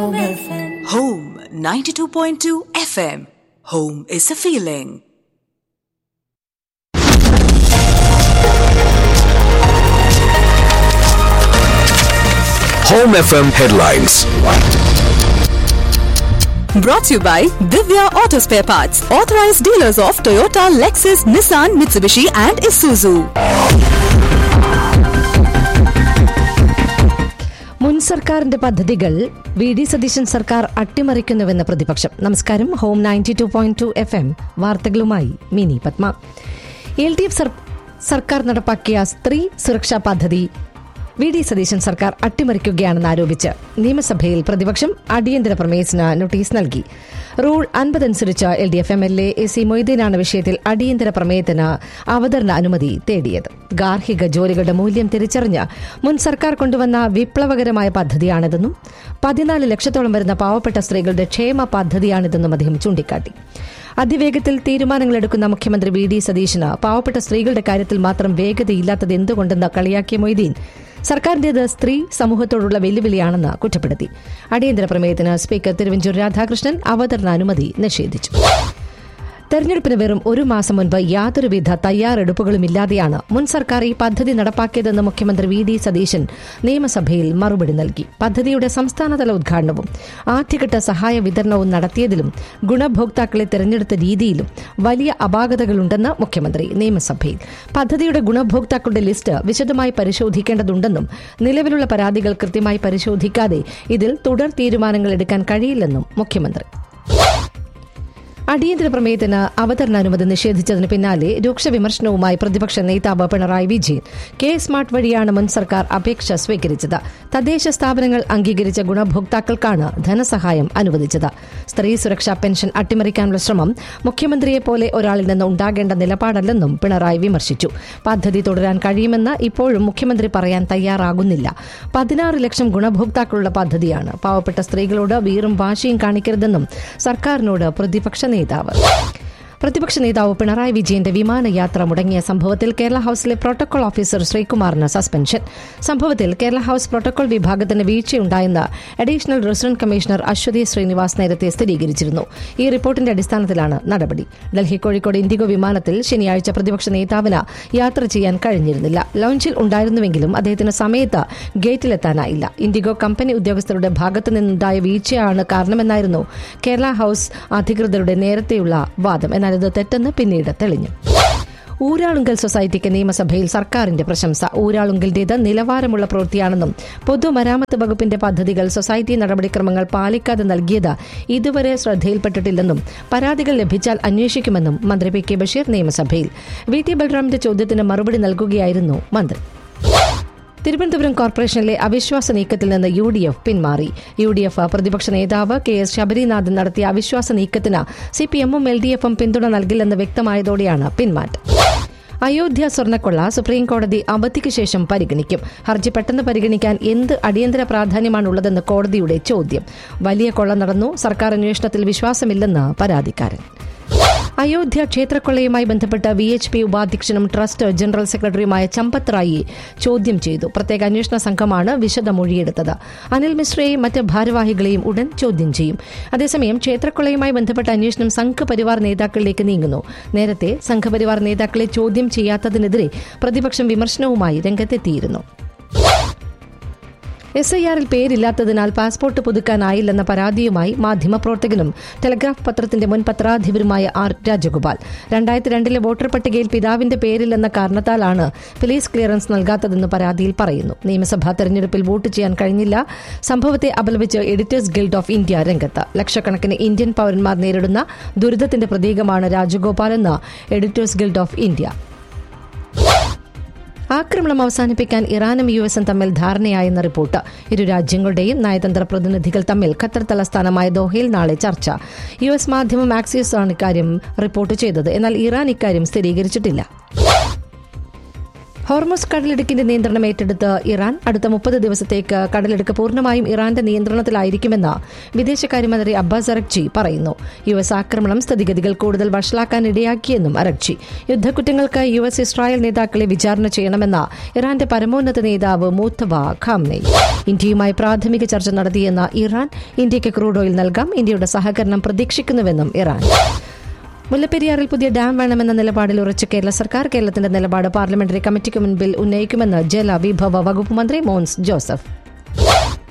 Home FM. Home 92.2 FM. Home is a feeling. Home FM headlines. Brought to you by Divya Auto Spare Parts, authorized dealers of Toyota, Lexus, Nissan, Mitsubishi, and Isuzu. മുൻ സർക്കാരിന്റെ പദ്ധതികൾ V D Satheesan സർക്കാർ അട്ടിമറിക്കുന്നുവെന്ന പ്രതിപക്ഷം നമസ്കാരം home ninety two point two F M വാർത്തകളുമായി Mini Padma L D F സർക്കാർ നടപ്പാക്കിയ സ്ത്രീ സുരക്ഷാ പദ്ധതി വി ഡി സതീശൻ സർക്കാർ അട്ടിമറിക്കുകയാണെന്ന് ആരോപിച്ച് നിയമസഭയിൽ പ്രതിപക്ഷം അടിയന്തര പ്രമേയത്തിന് നോട്ടീസ് നൽകി റൂൾ അൻപതനുസരിച്ച് L D F M L A A C മൊയ്തീനാണ് വിഷയത്തിൽ അടിയന്തര പ്രമേയത്തിന് അവതരണ അനുമതി തേടിയത് ഗാർഹിക ജോലികളുടെ മൂല്യം തിരിച്ചറിഞ്ഞ് മുൻ സർക്കാർ കൊണ്ടുവന്ന വിപ്ലവകരമായ പദ്ധതിയാണിതെന്നും പതിനാല് ലക്ഷത്തോളം വരുന്ന പാവപ്പെട്ട സ്ത്രീകളുടെ ക്ഷേമ പദ്ധതിയാണിതെന്നും അദ്ദേഹം ചൂണ്ടിക്കാട്ടി അതിവേഗത്തിൽ തീരുമാനങ്ങൾ എടുക്കുന്ന മുഖ്യമന്ത്രി വി ഡി സതീശന് പാവപ്പെട്ട സ്ത്രീകളുടെ കാര്യത്തിൽ മാത്രം വേഗതയില്ലാത്തത് എന്തുകൊണ്ടെന്ന് കളിയാക്കിയ മൊയ്തീൻ സർക്കാരിന്റേത് സ്ത്രീ സമൂഹത്തോടുള്ള വെല്ലുവിളിയാണെന്ന് കുറ്റപ്പെടുത്തി അടിയന്തര പ്രമേയത്തിന് സ്പീക്കർ തിരുവഞ്ചൂർ രാധാകൃഷ്ണൻ അവതരണാനുമതി നിഷേധിച്ചു തെരഞ്ഞെടുപ്പിന് വെറും ഒരു മാസം മുൻപ് യാതൊരുവിധ തയ്യാറെടുപ്പുകളും ഇല്ലാതെയാണ് മുൻ സർക്കാർ ഈ പദ്ധതി നടപ്പാക്കിയതെന്ന് മുഖ്യമന്ത്രി വി ഡി സതീശൻ നിയമസഭയിൽ മറുപടി നൽകി പദ്ധതിയുടെ സംസ്ഥാനതല ഉദ്ഘാടനവും ആദ്യഘട്ട സഹായ വിതരണവും നടത്തിയതിലും ഗുണഭോക്താക്കളെ തെരഞ്ഞെടുത്ത രീതിയിലും വലിയ അപാകതകളുണ്ടെന്ന് മുഖ്യമന്ത്രി നിയമസഭയിൽ പദ്ധതിയുടെ ഗുണഭോക്താക്കളുടെ ലിസ്റ്റ് വിശദമായി പരിശോധിക്കേണ്ടതുണ്ടെന്നും നിലവിലുള്ള പരാതികൾ കൃത്യമായി പരിശോധിക്കാതെ ഇതിൽ തുടർ തീരുമാനങ്ങൾ എടുക്കാൻ കഴിയില്ലെന്നും മുഖ്യമന്ത്രി അടിയന്തര പ്രമേയത്തിന് അവതരണാനുമതി നിഷേധിച്ചതിന് പിന്നാലെ രൂക്ഷ വിമർശനവുമായി പ്രതിപക്ഷ നേതാവ് പിണറായി വിജയൻ കെ സ്മാർട്ട് വഴിയാണ് മുൻ സർക്കാർ അപേക്ഷ സ്വീകരിച്ചത് തദ്ദേശ സ്ഥാപനങ്ങൾ അംഗീകരിച്ച ഗുണഭോക്താക്കൾക്കാണ് ധനസഹായം അനുവദിച്ചത് സ്ത്രീ സുരക്ഷാ പെൻഷൻ അട്ടിമറിക്കാനുള്ള ശ്രമം മുഖ്യമന്ത്രിയെ പോലെ ഒരാളിൽ നിന്ന് ഉണ്ടാകേണ്ട നിലപാടല്ലെന്നും പിണറായി വിമർശിച്ചു പദ്ധതി തുടരാൻ കഴിയുമെന്ന് ഇപ്പോഴും മുഖ്യമന്ത്രി പറയാൻ തയ്യാറാകുന്നില്ല പതിനാറ് ലക്ഷം ഗുണഭോക്താക്കളുള്ള പദ്ധതിയാണ് പാവപ്പെട്ട സ്ത്രീകളോട് വീറും വാശിയും കാണിക്കരുതെന്നും സർക്കാരിനോട് പ്രതിപക്ഷ നേതാവ് പ്രതിപക്ഷ നേതാവ് പിണറായി വിജയന്റെ വിമാനയാത്ര മുടങ്ങിയ സംഭവത്തിൽ കേരള ഹൌസിലെ പ്രോട്ടോകോൾ ഓഫീസർ ശ്രീകുമാറിന് സസ്പെൻഷൻ സംഭവത്തിൽ കേരള ഹൌസ് പ്രോട്ടോകോൾ വിഭാഗത്തിന് വീഴ്ചയുണ്ടായെന്ന് additional resident commissioner Aswathy Srinivas നേരത്തെ സ്ഥിരീകരിച്ചിരുന്നു ഈ റിപ്പോർട്ടിന്റെ അടിസ്ഥാനത്തിലാണ് നടപടി ഡൽഹി കോഴിക്കോട് ഇൻഡിഗോ വിമാനത്തിൽ ശനിയാഴ്ച പ്രതിപക്ഷ നേതാവിന് യാത്ര ചെയ്യാൻ കഴിഞ്ഞിരുന്നില്ല ലോഞ്ചിൽ ഉണ്ടായിരുന്നുവെങ്കിലും അദ്ദേഹത്തിന് സമയത്ത് ഗേറ്റിലെത്താനായില്ല ഇൻഡിഗോ കമ്പനി ഉദ്യോഗസ്ഥരുടെ ഭാഗത്തു നിന്നുണ്ടായ വീഴ്ചയാണ് കാരണമെന്നായിരുന്നു കേരള ഹൌസ് അധികൃതരുടെ നേരത്തെയുള്ള വാദം എന്നാൽ ഇത് തെറ്റെന്ന് പിന്നീട് തെളിഞ്ഞു ഊരാളുങ്കൽ സൊസൈറ്റിക്ക് നിയമസഭയിൽ സർക്കാരിന്റെ പ്രശംസ ഊരാളുങ്കലിന്റേത് നിലവാരമുള്ള പ്രവൃത്തിയാണെന്നും പൊതുമരാമത്ത് വകുപ്പിന്റെ പദ്ധതികൾ സൊസൈറ്റി നടപടിക്രമങ്ങൾ പാലിക്കാതെ നൽകിയത് ഇതുവരെ ശ്രദ്ധയിൽപ്പെട്ടിട്ടില്ലെന്നും പരാതികൾ ലഭിച്ചാൽ അന്വേഷിക്കുമെന്നും മന്ത്രി പി കെ ബഷീർ നിയമസഭയിൽ വി ടി ബൽറാമിന്റെ ചോദ്യത്തിന് മറുപടി നൽകുകയായിരുന്നു മന്ത്രി തിരുവനന്തപുരം കോർപ്പറേഷനിലെ അവിശ്വാസ നീക്കത്തിൽ നിന്ന് യു ഡി എഫ് പിന്മാറി യു ഡി എഫ് പ്രതിപക്ഷ നേതാവ് കെ എസ് ശബരിനാഥൻ നടത്തിയ അവിശ്വാസ നീക്കത്തിന് സി പി എമ്മും എൽ ഡി എഫും പിന്തുണ നൽകില്ലെന്ന് വ്യക്തമായതോടെയാണ് പിന്മാറ്റം അയോധ്യ സ്വർണ്ണക്കൊള്ള സുപ്രീം കോടതി അവധിക്ക് ശേഷം പരിഗണിക്കും ഹർജി പെട്ടെന്ന് പരിഗണിക്കാൻ എന്ത് അടിയന്തര പ്രാധാന്യമാണുള്ളതെന്ന് കോടതിയുടെ ചോദ്യം വലിയ കൊള്ള നടന്നു സർക്കാർ അന്വേഷണത്തിൽ വിശ്വാസമില്ലെന്ന് പരാതിക്കാരൻ അയോധ്യ ക്ഷേത്രക്കൊള്ളയുമായി ബന്ധപ്പെട്ട വി എച്ച് പി ഉപാധ്യക്ഷനും ട്രസ്റ്റ് ജനറൽ സെക്രട്ടറിയുമായ ചമ്പത്ത് റായിയെ ചോദ്യം ചെയ്തു പ്രത്യേക അന്വേഷണ സംഘമാണ് വിശദ മൊഴിയെടുത്തത് അനിൽ മിശ്രയെയും മറ്റ് ഭാരവാഹികളെയും ഉടൻ ചോദ്യം ചെയ്യും അതേസമയം ക്ഷേത്രക്കൊള്ളയുമായി ബന്ധപ്പെട്ട അന്വേഷണം സംഘപരിവാർ നേതാക്കളിലേക്ക് നീങ്ങുന്നു നേരത്തെ സംഘപരിവാർ നേതാക്കളെ ചോദ്യം ചെയ്യാത്തതിനെതിരെ പ്രതിപക്ഷം വിമർശനവുമായി രംഗത്തെത്തിയിരുന്നു എസ് ഐ ആറിൽ പേരില്ലാത്തതിനാൽ പാസ്പോർട്ട് പുതുക്കാനായില്ലെന്ന പരാതിയുമായി മാധ്യമപ്രവർത്തകനും ടെലഗ്രാഫ് പത്രത്തിന്റെ മുൻ പത്രാധിപരുമായ ആർ രാജഗോപാൽ രണ്ടായിരത്തി രണ്ടിലെ വോട്ടർ പട്ടികയിൽ പിതാവിന്റെ പേരില്ലെന്ന കാരണത്താലാണ് പോലീസ് ക്ലിയറൻസ് നൽകാത്തതെന്ന് പരാതിയിൽ പറയുന്നു നിയമസഭാ തെരഞ്ഞെടുപ്പിൽ വോട്ട് ചെയ്യാൻ കഴിഞ്ഞില്ല സംഭവത്തെ അപലപിച്ച് എഡിറ്റേഴ്സ് ഗിൽഡ് ഓഫ് ഇന്ത്യ രംഗത്ത് ലക്ഷക്കണക്കിന് ഇന്ത്യൻ പൌരന്മാർ നേരിടുന്ന ദുരിതത്തിന്റെ പ്രതീകമാണ് രാജഗോപാൽ എന്ന് എഡിറ്റേഴ്സ് ഗിൽഡ് ഓഫ് ഇന്ത്യ ആക്രമണം അവസാനിപ്പിക്കാൻ ഇറാനും യു എസും തമ്മിൽ ധാരണയായെന്ന റിപ്പോർട്ട് ഇരു രാജ്യങ്ങളുടെയും നയതന്ത്ര പ്രതിനിധികൾ തമ്മിൽ ഖത്തർ തലസ്ഥാനമായ ദോഹയിൽ നാളെ ചർച്ച യു എസ് മാധ്യമം ആക്സിയസ് ആണ് ഇക്കാര്യം റിപ്പോർട്ട് ചെയ്തത് എന്നാൽ ഇറാൻ ഇക്കാര്യം സ്ഥിരീകരിച്ചിട്ടില്ല ഹോർമോസ് കടലിടുക്കിന്റെ നിയന്ത്രണം ഏറ്റെടുത്ത് ഇറാൻ അടുത്ത മുപ്പത് ദിവസത്തേക്ക് കടലിടുക്ക് പൂർണ്ണമായും ഇറാന്റെ നിയന്ത്രണത്തിലായിരിക്കുമെന്ന് വിദേശകാര്യമന്ത്രി അബ്ബാസ് അറക്ചി പറയുന്നു യു എസ് ആക്രമണം സ്ഥിതിഗതികൾ കൂടുതൽ വഷളാക്കാൻ ഇടയാക്കിയെന്നും അറക്ചി യുദ്ധക്കുറ്റങ്ങൾക്ക് യു എസ് ഇസ്രായേൽ നേതാക്കളെ വിചാരണ ചെയ്യണമെന്ന ഇറാന്റെ പരമോന്നത നേതാവ് മൂത്തബ ഖാംനെയ് ഇന്ത്യയുമായി പ്രാഥമിക ചർച്ച നടത്തിയെന്ന ഇറാൻ ഇന്ത്യയ്ക്ക് ക്രൂഡ് ഓയിൽ നൽകാം ഇന്ത്യയുടെ സഹകരണം പ്രതീക്ഷിക്കുന്നുവെന്നും ഇറാൻ മുല്ലപ്പെരിയാറിൽ പുതിയ ഡാം വേണമെന്ന നിലപാടിൽ ഉറച്ച കേരള സർക്കാർ കേരളത്തിന്റെ നിലപാട് പാർലമെന്ററി കമ്മിറ്റിക്ക് മുൻപിൽ ഉന്നയിക്കുമെന്ന് ജലവിഭവ വകുപ്പ് മന്ത്രി മോൻസ് ജോസഫ്